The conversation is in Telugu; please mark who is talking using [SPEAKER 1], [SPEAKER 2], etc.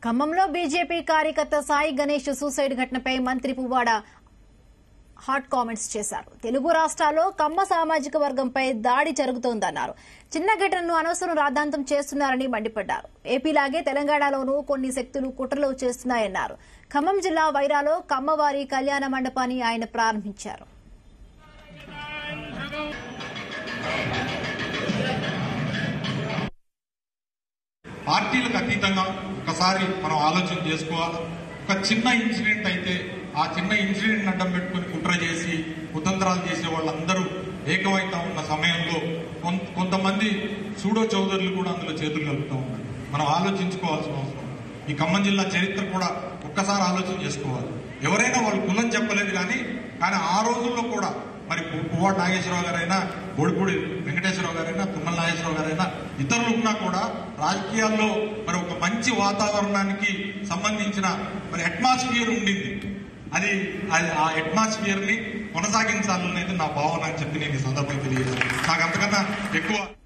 [SPEAKER 1] ఖమ్మంలో బీజేపీ కార్యకర్త సాయి గణేష్ సూసైడ్ ఘటనపై మంత్రి పువ్వాడ హాట్ కామెంట్స్ చేశారు తెలుగు రాష్ట్రాల్లో కమ్మ సామాజిక వర్గంపై దాడి జరుగుతోందన్నారు చిన్న ఘటనను అనవసరం రాద్ధాంతం చేస్తున్నారని మండిపడ్డారు ఏపీలాగే తెలంగాణలోనూ కొన్ని శక్తులు కుట్రలు చేస్తున్నాయన్నారు ఖమ్మం జిల్లా వైరాలో కమ్మవారి కళ్యాణ మండపాన్ని ఆయన ప్రారంభించారు
[SPEAKER 2] పార్టీలకు అతీతంగా ఒకసారి మనం ఆలోచన చేసుకోవాలి ఒక చిన్న ఇన్సిడెంట్ అయితే ఆ చిన్న ఇన్సిడెంట్ అడ్డం పెట్టుకుని కుట్ర చేసి కుతంత్రాలు చేసే వాళ్ళందరూ ఏకమైతా ఉన్న సమయంలో కొం- కొంతమంది సూడో చౌదరులు కూడా అందులో చేతులు కలుపుతూ ఉన్నారు మనం ఆలోచించుకోవాల్సిన అవసరం ఉంది. ఈ ఖమ్మం జిల్లా చరిత్ర కూడా ఒక్కసారి ఆలోచన చేసుకోవాలి ఎవరైనా వాళ్ళు కులం చెప్పలేదు కానీ కానీ ఆ రోజుల్లో కూడా మరి పు- పువ్వాడు నాగేశ్వరరావు గారైనా బోడిపూడి వెంకటేశ్వరరావు గారైనా తుమ్మల నాగేశ్వరరావు గారైనా ఇతరులు ఉన్నా కూడా రాజకీయాల్లో మరి ఒక మంచి వాతావరణానికి సంబంధించిన మరి అట్మాస్ఫియర్ ఉండింది అది అది ఆ అట్మాస్ఫియర్ ని కొనసాగించాలనేది నా భావన అని చెప్పి నేను ఈ సందర్భంగా తెలియజేస్తాను నాకు అంతకన్నా ఎక్కువ